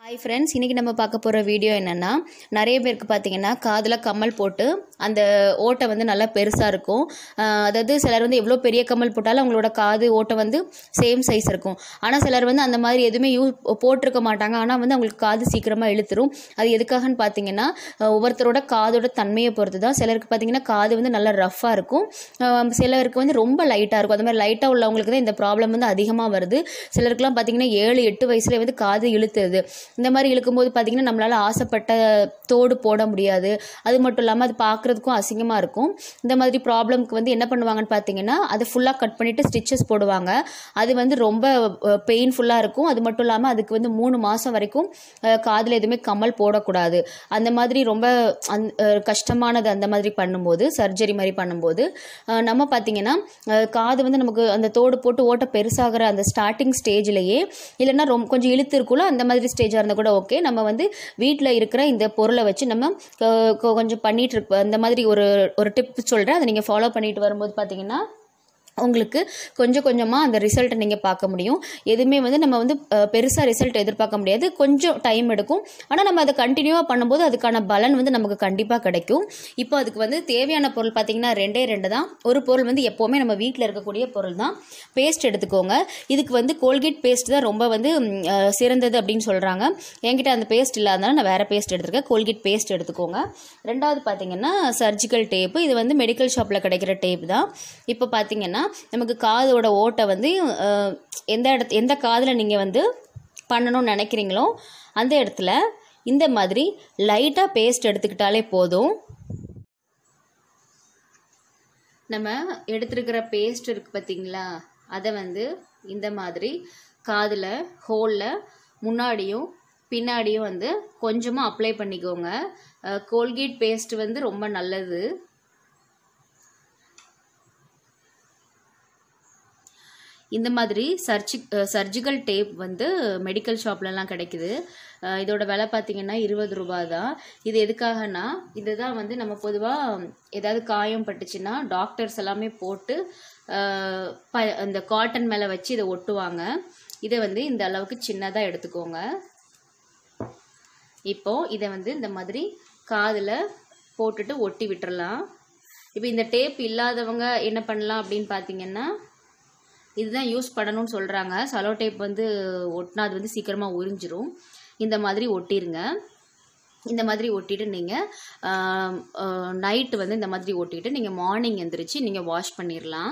hi friends இன்றைக்கி நம்ம பார்க்க போகிற வீடியோ என்னென்னா நிறைய பேருக்கு பார்த்தீங்கன்னா காதில் கம்மல் போட்டு அந்த ஓட்டை வந்து நல்லா பெருசாக இருக்கும் ஆஹ் அதாவது சிலர் வந்து எவ்வளோ பெரிய கம்மல் போட்டாலும் அவங்களோட காது ஓட்டை வந்து சேம் சைஸ் இருக்கும் ஆனால் சிலர் வந்து அந்த மாதிரி எதுவுமே யூ போட்டிருக்க மாட்டாங்க ஆனால் வந்து அவங்களுக்கு காது சீக்கிரமாக இழுத்துரும் அது எதுக்காகன்னு பார்த்தீங்கன்னா ஆஹ் ஒவ்வொருத்தரோட காதோட தன்மையை பொறுத்து தான் சிலருக்கு பார்த்தீங்கன்னா காது வந்து நல்லா ரஃப்பாக இருக்கும் ஆஹ் சிலருக்கு வந்து ரொம்ப லைட்டாக இருக்கும் அது மாதிரி லைட்டாக உள்ளவங்களுக்கு தான் இந்த ப்ராப்ளம் வந்து அதிகமாக வருது சிலருக்குலாம் பார்த்தீங்கன்னா ஏழு எட்டு வயசுல வந்து காது இழுத்துருது இந்த மாதிரி இழுக்கும்போது பார்த்தீங்கன்னா நம்மளால் ஆசைப்பட்ட தோடு போட முடியாது அது மட்டும் இல்லாமல் அது பார்க்குறதுக்கும் அசிங்கமாக இருக்கும் இந்த மாதிரி ப்ராப்ளம்க்கு வந்து என்ன பண்ணுவாங்கன்னு பார்த்தீங்கன்னா அதை ஃபுல்லாக கட் பண்ணிவிட்டு ஸ்டிச்சஸ் போடுவாங்க அது வந்து ரொம்ப பெயின்ஃபுல்லாக இருக்கும் அது மட்டும் இல்லாமல் அதுக்கு வந்து மூணு மாதம் வரைக்கும் காதில் எதுவுமே கம்மல் போடக்கூடாது அந்த மாதிரி ரொம்ப அந் அஹ் கஷ்டமானது அந்த மாதிரி பண்ணும்போது சர்ஜரி மாதிரி பண்ணும்போது அஹ் நம்ம பார்த்தீங்கன்னா அஹ் காது வந்து நமக்கு அந்த தோடு போட்டு ஓட்ட பெருசாகிற அந்த ஸ்டார்டிங் ஸ்டேஜ்லேயே இல்லைன்னா ரொம்ப கொஞ்சம் இழுத்து இருக்குல்ல அந்த மாதிரி ஸ்டேஜாக இருந்தால் கூட ஓகே நம்ம வந்து வீட்டில் இருக்கிற இந்த பொருளை வச்சு நம்ம அஹ் கொ- கொஞ்சம் பண்ணிட்டு இருப்போம் அந்த மாதிரி ஒரு ஒரு டிப் சொல்கிறேன் அதை நீங்கள் ஃபாலோ பண்ணிட்டு வரும்போது பார்த்தீங்கன்னா உங்களுக்கு கொஞ்சம் கொஞ்சமாக அந்த ரிசல்ட்டை நீங்கள் பார்க்க முடியும் எதுவுமே வந்து நம்ம வந்து பெருசாக ரிசல்ட் எதிர்பார்க்க முடியாது கொஞ்சம் டைம் எடுக்கும் ஆனால் நம்ம அதை கண்டினியூவாக பண்ணும்போது அதுக்கான பலன் வந்து நமக்கு கண்டிப்பாக கிடைக்கும் இப்போ அதுக்கு வந்து தேவையான பொருள் பார்த்தீங்கன்னா ரெண்டே ரெண்டு தான் ஒரு பொருள் வந்து எப்போவுமே நம்ம வீட்டில் இருக்கக்கூடிய பொருள் தான் பேஸ்ட் எடுத்துக்கோங்க இதுக்கு வந்து கோல்கேட் பேஸ்ட் தான் ரொம்ப வந்து ம், அஹ், சிறந்தது அப்படின்னு சொல்கிறாங்க என்கிட்ட அந்த பேஸ்ட் இல்லாதனால நான் வேறு பேஸ்ட் எடுத்திருக்கேன் கோல்கேட் பேஸ்ட் எடுத்துக்கோங்க ரெண்டாவது பார்த்தீங்கன்னா சர்ஜிக்கல் டேப்பு இது வந்து மெடிக்கல் ஷாப்பில் கிடைக்கிற டேப் தான் இப்போ பார்த்தீங்கன்னா நமக்கு காதோட ஓட்டை வந்து அஹ், எந்த இடத்து எந்த காதில் நீங்கள் வந்து பண்ணணும்னு நினைக்கிறீங்களோ அந்த இடத்துல இந்த மாதிரி லைட்டாக பேஸ்ட் எடுத்துக்கிட்டாலே போதும் நம்ம எடுத்துருக்கிற பேஸ்ட் இருக்குது பார்த்தீங்களா அதை வந்து இந்த மாதிரி காதில் ஹோலில் முன்னாடியும் பின்னாடியும் வந்து கொஞ்சமாக அப்ளை பண்ணிக்கோங்க கோல்கேட் பேஸ்ட் வந்து ரொம்ப நல்லது இந்த மாதிரி சர்ஜி சர்ஜிக்கல் டேப் வந்து மெடிக்கல் ஷாப்லலாம் கிடைக்குது அஹ் இதோட விலை பார்த்தீங்கன்னா இருபது ரூபா தான் இது எதுக்காகனா இதுதான் வந்து நம்ம பொதுவாக ஏதாவது காயம் பட்டுச்சுன்னா டாக்டர்ஸ் எல்லாமே போட்டு அஹ் ப அந்த காட்டன் மேலே வச்சு இதை ஒட்டுவாங்க இதை வந்து இந்த அளவுக்கு சின்னதாக எடுத்துக்கோங்க இப்போ இதை வந்து இந்த மாதிரி காதில் போட்டுட்டு ஒட்டி விட்டுறலாம் இப்போ இந்த டேப் இல்லாதவங்க என்ன பண்ணலாம் அப்படின்னு பார்த்தீங்கன்னா இதுதான் யூஸ் பண்ணணும்னு சொல்கிறாங்க சலோ டேப் வந்து ஒட்டினா அது வந்து சீக்கிரமாக உறிஞ்சிரும் இந்த மாதிரி ஒட்டிருங்க இந்த மாதிரி ஒட்டிட்டு நீங்கள் நைட்டு வந்து இந்த மாதிரி ஒட்டிட்டு நீங்கள் மார்னிங் எந்திரிச்சு நீங்கள் வாஷ் பண்ணிடலாம்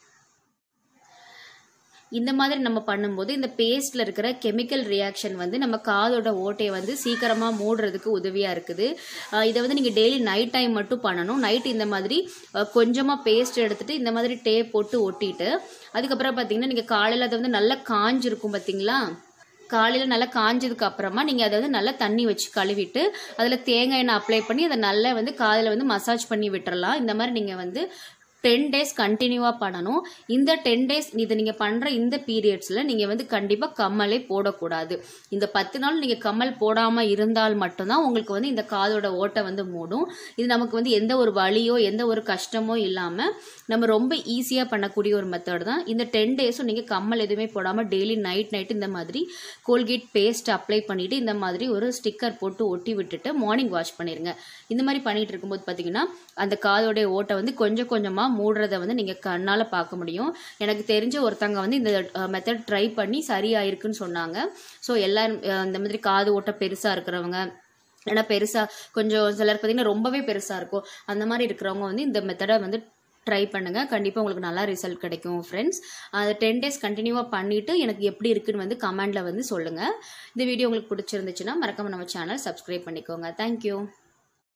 இந்த மாதிரி நம்ம பண்ணும்போது இந்த பேஸ்ட்ல இருக்கிற கெமிக்கல் ரியாக்ஷன் வந்து நம்ம காதோட ஓட்டையை வந்து சீக்கிரமா மூடுறதுக்கு உதவியா இருக்குது அஹ் இதை வந்து நீங்க டெய்லி நைட் டைம் மட்டும் பண்ணணும் நைட் இந்த மாதிரி அஹ் கொஞ்சமா பேஸ்ட் எடுத்துட்டு இந்த மாதிரி டேப் போட்டு ஒட்டிட்டு அதுக்கப்புறம் பார்த்தீங்கன்னா நீங்க காலையில அதை வந்து நல்லா காஞ்சிருக்கும் பார்த்தீங்களா காலையில் நல்லா காஞ்சதுக்கு அப்புறமா நீங்கள் அதை வந்து நல்லா தண்ணி வச்சு கழுவிட்டு அதில் தேங்காய் எண்ணெய் அப்ளை பண்ணி அதை நல்லா வந்து காதில் வந்து மசாஜ் பண்ணி விட்டுறலாம் இந்த மாதிரி நீங்கள் வந்து டென் டேஸ் கண்டினியூவாக பண்ணணும் இந்த டென் டேஸ் இதை நீங்கள் பண்ணுற இந்த பீரியட்ஸில் நீங்கள் வந்து கண்டிப்பாக கம்மலே போடக்கூடாது இந்த பத்து நாள் நீங்கள் கம்மல் போடாமல் இருந்தால் மட்டும்தான் உங்களுக்கு வந்து இந்த காதோட ஓட்டை வந்து மூடும் இது நமக்கு வந்து எந்த ஒரு வலியோ எந்த ஒரு கஷ்டமோ இல்லாமல் நம்ம ரொம்ப ஈஸியாக பண்ணக்கூடிய ஒரு மெத்தட் தான் இந்த டென் டேஸும் நீங்கள் கம்மல் எதுவுமே போடாமல் டெய்லி நைட் நைட் இந்த மாதிரி கோல்கேட் பேஸ்ட் அப்ளை பண்ணிவிட்டு இந்த மாதிரி ஒரு ஸ்டிக்கர் போட்டு ஒட்டி விட்டுட்டு மார்னிங் வாஷ் பண்ணிடுங்க இந்த மாதிரி பண்ணிட்டு இருக்கும்போது பார்த்தீங்கன்னா அந்த காதோடைய ஓட்டை வந்து கொஞ்சம் கொஞ்சமாக மூடுறத வந்து நீங்கள் கண்ணால் பார்க்க முடியும் எனக்கு தெரிஞ்ச ஒருத்தவங்க வந்து இந்த மெத்தட் ட்ரை பண்ணி சரியாயிருக்குன்னு சொன்னாங்க ஸோ எல்லாரும் அஹ், இந்த மாதிரி காது ஓட்டை பெருசாக இருக்கிறவங்க ஏன்னா பெருசாக கொஞ்சம் சிலர் பார்த்தீங்கன்னா ரொம்பவே பெருசாக இருக்கும் அந்த மாதிரி இருக்கிறவங்க வந்து இந்த மெத்தடை வந்து ட்ரை பண்ணுங்க கண்டிப்பாக உங்களுக்கு நல்லா ரிசல்ட் கிடைக்கும் ஃப்ரெண்ட்ஸ் அது டென் டேஸ் கண்டினியூவாக பண்ணிவிட்டு எனக்கு எப்படி இருக்குன்னு வந்து கமெண்டில் வந்து சொல்லுங்கள் இந்த வீடியோ உங்களுக்கு பிடிச்சிருந்துச்சுன்னா மறக்காம நம்ம சேனல் சப்ஸ்கிரைப் பண்ணிக்கோங்க தேங்க்யூ